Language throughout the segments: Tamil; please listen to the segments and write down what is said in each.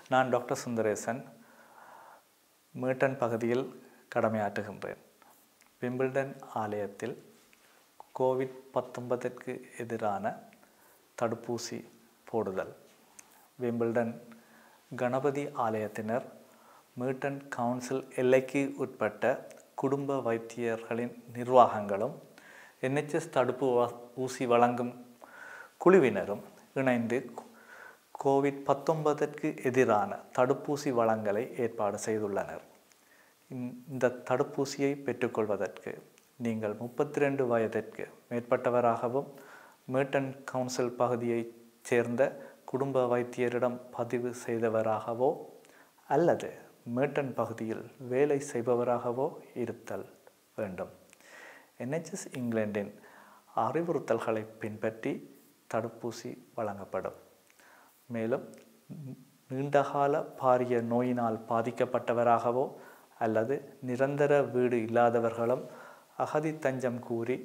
நான் டாக்டர் சுந்தரேசன் மேட்டன் பகுதியில் கடமையாற்றுகின்றேன் விம்பிள்டன் ஆலயத்தில் கோவிட் பத்தொன்பதற்கு எதிரான தடுப்பூசி போடுதல் விம்பிள்டன் கணபதி ஆலயத்தினர் மீட்டன் கவுன்சில் எல்லைக்கு உட்பட்ட குடும்ப வைத்தியர்களின் நிர்வாகங்களும் என்ஹெச்எஸ் தடுப்பு வ- ஊசி வழங்கும் குழுவினரும் இணைந்து கோவிட் பத்தொன்பதற்கு எதிரான தடுப்பூசி வழங்கலை ஏற்பாடு செய்துள்ளனர் இந்த- இந்த தடுப்பூசியை பெற்றுக்கொள்வதற்கு நீங்கள் முப்பத்தி ரெண்டு வயதிற்கு மேற்பட்டவராகவும் மேட்டன் கவுன்சில் பகுதியைச் சேர்ந்த குடும்ப வைத்தியரிடம் பதிவு செய்தவராகவோ அல்லது மேட்டன் பகுதியில் வேலை செய்பவராகவோ இருத்தல் வேண்டும் என்ஹெச்எஸ் இங்கிலாந்தின் அறிவுறுத்தல்களை பின்பற்றி தடுப்பூசி வழங்கப்படும் மேலும் நீண்டகால பாரிய நோயினால் பாதிக்கப்பட்டவராகவோ அல்லது நிரந்தர வீடு இல்லாதவர்களும் அகதி தஞ்சம் கூறி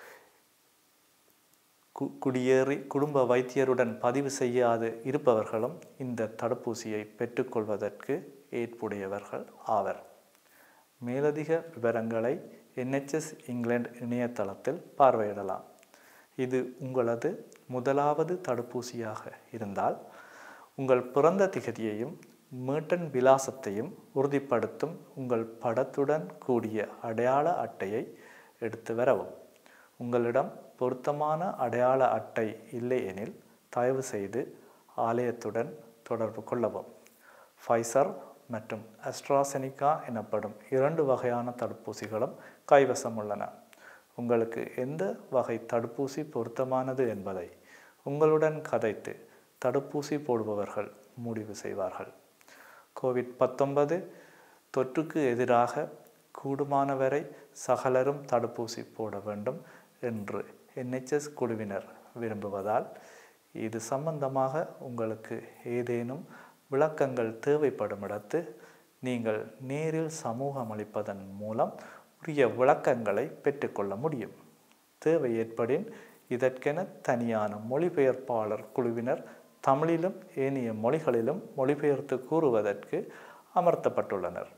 கு- குடியேறி குடும்ப வைத்தியருடன் பதிவு செய்யாது இருப்பவர்களும் இந்த தடுப்பூசியை பெற்றுக்கொள்வதற்கு ஏற்புடையவர்கள் ஆவர் மேலதிக விவரங்களை என்ஹெச்எஸ் இங்கிலாந்து இணையதளத்தில் பார்வையிடலாம் இது உங்களது முதலாவது தடுப்பூசியாக இருந்தால் உங்கள் பிறந்த திகதியையும் மேட்டன் விலாசத்தையும் உறுதிப்படுத்தும் உங்கள் படத்துடன் கூடிய அடையாள அட்டையை எடுத்து வரவும் உங்களிடம் பொருத்தமான அடையாள அட்டை இல்லை எனில் தயவு செய்து ஆலயத்துடன் தொடர்பு கொள்ளவும் ஃபைசர் மற்றும் அஸ்ட்ராசெனிகா எனப்படும் இரண்டு வகையான தடுப்பூசிகளும் கைவசம் உள்ளன உங்களுக்கு எந்த வகை தடுப்பூசி பொருத்தமானது என்பதை உங்களுடன் கதைத்து தடுப்பூசி போடுபவர்கள் முடிவு செய்வார்கள் கோவிட் பத்தொன்பது தொற்றுக்கு எதிராக கூடுமானவரை சகலரும் தடுப்பூசி போட வேண்டும் என்று என்ஹெச்எஸ் குழுவினர் விரும்புவதால் இது சம்பந்தமாக உங்களுக்கு ஏதேனும் விளக்கங்கள் தேவைப்படும் இடத்து நீங்கள் நேரில் சமூகம் அளிப்பதன் மூலம் உரிய விளக்கங்களை பெற்றுக்கொள்ள முடியும் தேவை ஏற்படின் இதற்கென தனியான மொழிபெயர்ப்பாளர் குழுவினர் தமிழிலும் ஏனைய மொழிகளிலும் மொழிபெயர்த்து கூறுவதற்கு அமர்த்தப்பட்டுள்ளனர்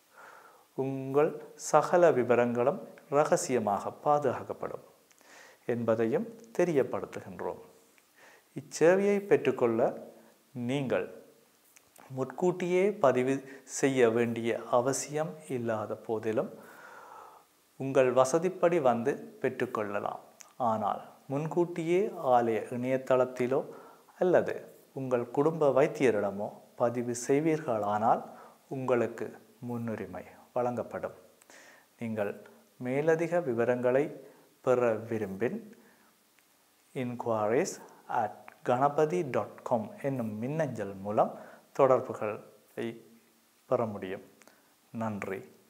உங்கள் சகல விவரங்களும் ரகசியமாக பாதுகாக்கப்படும் என்பதையும் தெரியப்படுத்துகின்றோம் இச்சேவையை பெற்றுக்கொள்ள நீங்கள் முன்கூட்டியே பதிவு செய்ய வேண்டிய அவசியம் இல்லாத போதிலும் உங்கள் வசதிப்படி வந்து பெற்றுக்கொள்ளலாம் ஆனால் முன்கூட்டியே ஆலய இணையதளத்திலோ அல்லது உங்கள் குடும்ப வைத்தியரிடமோ பதிவு செய்வீர்களானால் உங்களுக்கு முன்னுரிமை வழங்கப்படும் நீங்கள் மேலதிக விவரங்களை பெற விரும்பின் inquiries at Ganapathi dot com என்னும் மின்னஞ்சல் மூலம் தொடர்புகளை பெற முடியும் நன்றி